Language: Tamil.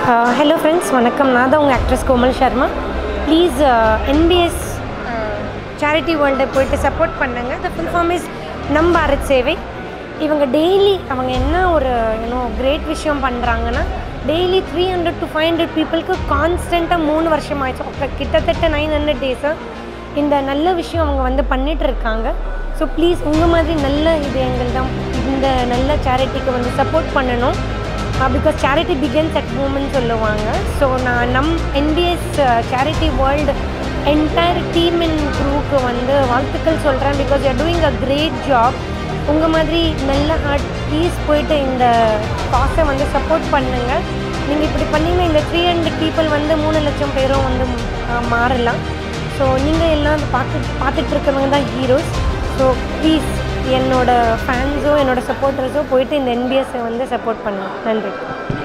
ஹலோ ஃப்ரெண்ட்ஸ் வணக்கம் நான் தான் உங்கள் actress Komal Sharma please NBS charity வேர்ல்டை போயிட்டு சப்போர்ட் பண்ணுங்க த ஃபுல் ஃபார்ம் இஸ் நம் பாரத் சேவை இவங்க டெய்லி அவங்க என்ன ஒரு யூனோ கிரேட் விஷயம் பண்ணுறாங்கன்னா daily three hundred to five hundred பீப்புளுக்கு கான்ஸ்டண்ட்டாக மூணு வருஷம் ஆயிடுச்சு அப்போ கிட்டத்தட்ட நைன் ஹண்ட்ரட் டேஸாக இந்த நல்ல விஷயம் அவங்க வந்து பண்ணிட்டு இருக்காங்க ஸோ ப்ளீஸ் உங்கள் மாதிரி நல்ல இது எங்கள் தான் இந்த நல்ல சேரிட்டிக்கு வந்து சப்போர்ட் பண்ணணும் பிகாஸ் சேரிட்டி பிகன்ஸ் அட் ஹோம்னு சொல்லுவாங்க ஸோ நான் நம் NBS charity world entire team in குரூக்கு வந்து வாழ்த்துக்கள் சொல்கிறேன் because you are doing a great job உங்கள் மாதிரி நல்ல ஆர்ட் ப்ளீஸ் போயிட்டு இந்த காசை வந்து சப்போர்ட் பண்ணுங்கள் நீங்கள் இப்படி பண்ணீங்கன்னா இந்த த்ரீ ஹண்ட்ரட் பீப்புள் வந்து மூணு லட்சம் பேரும் வந்து ஆஹ், மாறலாம் ஸோ நீங்கள் எல்லாம் அதை பார்த்து பார்த்துட்டு இருக்கிறவங்க தான் ஹீரோஸ் ஸோ ப்ளீஸ் என்னோட ஃபேன்ஸோ என்னோட சப்போர்ட்டர்ஸோ போயிட்டு இந்த என்பிஎஸ்ஸை வந்து சப்போர்ட் பண்ணுங்கள் நன்றி